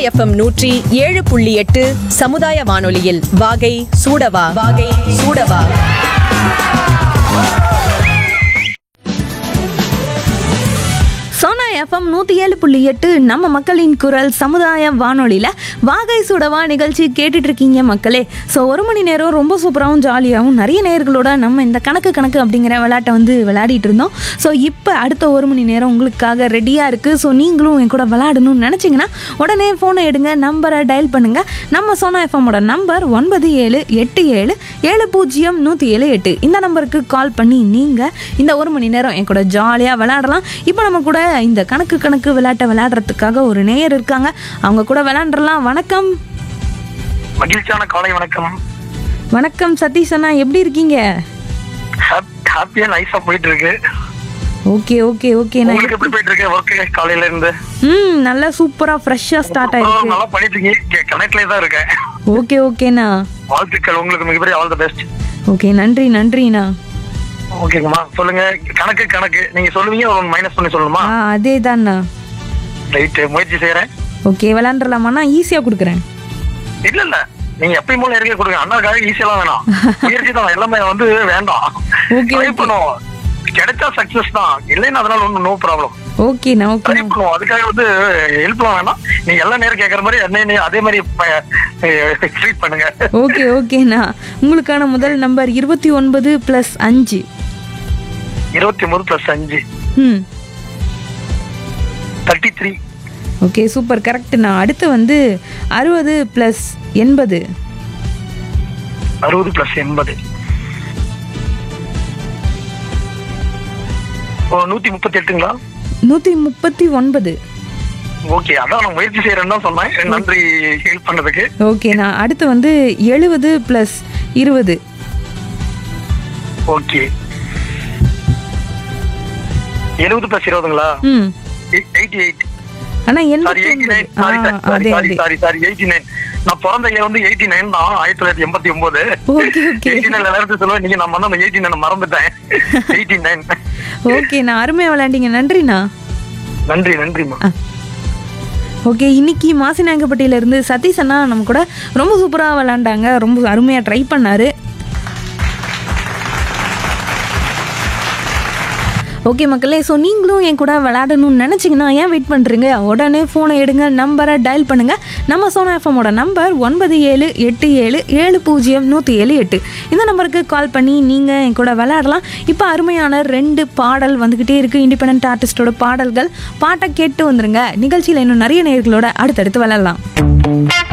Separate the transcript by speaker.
Speaker 1: FM நூற்றி ஏழு புள்ளி எட்டு சமுதாய வானொலியில் வாகை சூடவா வாகை சூடவா
Speaker 2: சோனா எஃப்எம் நூற்றி ஏழு புள்ளி எட்டு நம்ம மக்களின் குரல் சமுதாய வானொலியில் வாகை சுடவா நிகழ்ச்சி கேட்டுட்டு இருக்கீங்க மக்களே ஸோ ஒரு மணி நேரம் ரொம்ப சூப்பராகவும் ஜாலியாகவும் நிறைய நேர்களோட நம்ம இந்த கணக்கு கணக்கு அப்படிங்கிற விளையாட்டை வந்து விளையாடிட்டு இருந்தோம் ஸோ இப்போ அடுத்த ஒரு மணி நேரம் உங்களுக்காக ரெடியாக இருக்குது ஸோ நீங்களும் என் கூட விளையாடணும்னு நினச்சிங்கன்னா உடனே ஃபோனை எடுங்க நம்பரை டயல் பண்ணுங்கள் நம்ம சோனா எஃப்எம்மோட நம்பர் ஒன்பது ஏழு எட்டு ஏழு ஏழு பூஜ்ஜியம் நூற்றி ஏழு எட்டு இந்த நம்பருக்கு கால் பண்ணி நீங்கள் இந்த ஒரு மணி நேரம் என் கூட ஜாலியாக விளையாடலாம் இப்போ நம்ம கூட இந்த கணக்கு கணக்கு விளையாட்டை விளையாடுறதுக்காக ஒரு நேயர் இருக்காங்க அவங்க கூட விளையாண்டுறலாம் வணக்கம்
Speaker 3: மகிழ்ச்சியான காலை வணக்கம்
Speaker 2: வணக்கம் சதீஷ் அண்ணா எப்படி இருக்கீங்க
Speaker 3: ஹாப்பியா நைஸா போயிட்டு இருக்கு
Speaker 2: ஓகே ஓகே ஓகே நான்
Speaker 3: உங்களுக்கு எப்படி போயிட்டு இருக்கு ஒர்க் காலையில இருந்து
Speaker 2: ம் நல்லா சூப்பராக ஃப்ரெஷ்ஷாக ஸ்டார்ட் ஆயிருக்கு
Speaker 3: நல்லா பண்ணிட்டு இருக்கீங்க கனெக்ட்லயே தான் இருக்கேன்
Speaker 2: ஓகே ஓகேண்ணா
Speaker 3: வாழ்த்துக்கள் உங்களுக்கு மிகப்பெரிய ஆல் த பெஸ்ட்
Speaker 2: ஓகே நன்றி நன்றிண்ணா
Speaker 3: ஓகேங்கம்மா சொல்லுங்க கணக்கு கணக்கு நீங்க சொல்லுவீங்க ஒரு மைனஸ் பண்ணி சொல்லணுமா
Speaker 2: ஆ அதே தான்ண்ணா
Speaker 3: ரைட் முயற்சி செய்யறேன்
Speaker 2: ஓகே விளாண்டுலாமாண்ணா ஈஸியாக கொடுக்குறேன்
Speaker 3: இல்ல இல்ல நீங்க எப்பயும் போல இருக்க கொடுங்க அண்ணாக்காக ஈஸியெல்லாம் வேணாம் முயற்சி தான் எல்லாமே வந்து வேண்டாம்
Speaker 2: Okay,
Speaker 3: ட்ரை
Speaker 2: okay.
Speaker 3: பண்ணுவோம் கிடைச்சா சக்சஸ் தான் இல்லைன்னா அதனால ஒன்றும் நோ ப்ராப்ளம்
Speaker 2: ஓகேண்ணா
Speaker 3: ட்ரை
Speaker 2: ஓகேண்ணா
Speaker 3: பண்ணுவோம் அதுக்காக வந்து ஹெல்ப்லாம் வேணாம் நீங்க எல்லா நேரம் கேட்கற மாதிரி என்ன நீ அதே மாதிரி ட்ரீட் பண்ணுங்க
Speaker 2: ஓகே ஓகேண்ணா உங்களுக்கான முதல் நம்பர் இருபத்தி ஒன்பது ப்ளஸ் அஞ்சு
Speaker 3: இருபத்தி மூணு பிளஸ் அஞ்சு
Speaker 2: ம்
Speaker 3: தேர்ட்டி த்ரீ
Speaker 2: ஓகே சூப்பர் கரெக்ட்ண்ணா அடுத்து வந்து அறுபது ப்ளஸ் எண்பது
Speaker 3: அறுபது பிளஸ் எண்பது ஓ நூத்தி முப்பத்தி எட்டுங்களா
Speaker 2: நூற்றி முப்பத்தி ஒன்பது
Speaker 3: ஓகே அதான் நான் முயற்சி செய்யறேன்னு தான் சொன்னேன் நன்றி ஹெல்ப் பண்ணதுக்கு
Speaker 2: ஓகேண்ணா அடுத்து வந்து எழுபது ப்ளஸ் இருபது
Speaker 3: ஓகே எழுபது பிளஸ் இருபதுங்களா
Speaker 2: ம்
Speaker 3: எயிட்டி எயிட்
Speaker 2: அண்ணா
Speaker 3: சாரி
Speaker 2: எண்பத்தி
Speaker 3: எயிட்டி
Speaker 2: ஒன்பது
Speaker 3: நைன்
Speaker 2: ஆ
Speaker 3: சாரி
Speaker 2: அதே
Speaker 3: சாரி
Speaker 2: அதே
Speaker 3: சாரி சாரி எயிட்டி நைன் நான் பிறந்த இயர் வந்து எயிட்டி நைன் தான் ஆயிரத்தி தொள்ளாயிரத்தி எண்பத்தி ஒன்பது
Speaker 2: ஓகே ஓகே
Speaker 3: எயிட்டி நைன் எல்லாரும் சொல்லுவேன் நீங்க நம்ம வந்து அந்த எயிட்டி நைன் மறந்துட்டேன் எயிட்டி நைன்
Speaker 2: ஓகேண்ணா அருமையாக விளையாண்டீங்க நன்றிண்ணா
Speaker 3: நன்றி நன்றிம்மா
Speaker 2: ஓகே இன்னைக்கு மாசிநாயக்கப்பட்டியில இருந்து சதீஷ் அண்ணா நம்ம கூட ரொம்ப சூப்பராக விளாண்டாங்க ரொம்ப அருமையாக ட்ரை பண்ணாரு ஓகே மக்களே ஸோ நீங்களும் என் கூட விளையாடணும்னு நினச்சிங்கன்னா ஏன் வெயிட் பண்ணுறீங்க உடனே ஃபோனை எடுங்க நம்பரை டயல் பண்ணுங்கள் நம்ம சோனா எஃப்எம்மோட நம்பர் ஒன்பது ஏழு எட்டு ஏழு ஏழு பூஜ்ஜியம் நூற்றி ஏழு எட்டு இந்த நம்பருக்கு கால் பண்ணி நீங்கள் என் கூட விளையாடலாம் இப்போ அருமையான ரெண்டு பாடல் வந்துக்கிட்டே இருக்குது இண்டிபெண்ட் ஆர்டிஸ்டோட பாடல்கள் பாட்டை கேட்டு வந்துருங்க நிகழ்ச்சியில் இன்னும் நிறைய நேர்களோட அடுத்தடுத்து விளையாடலாம்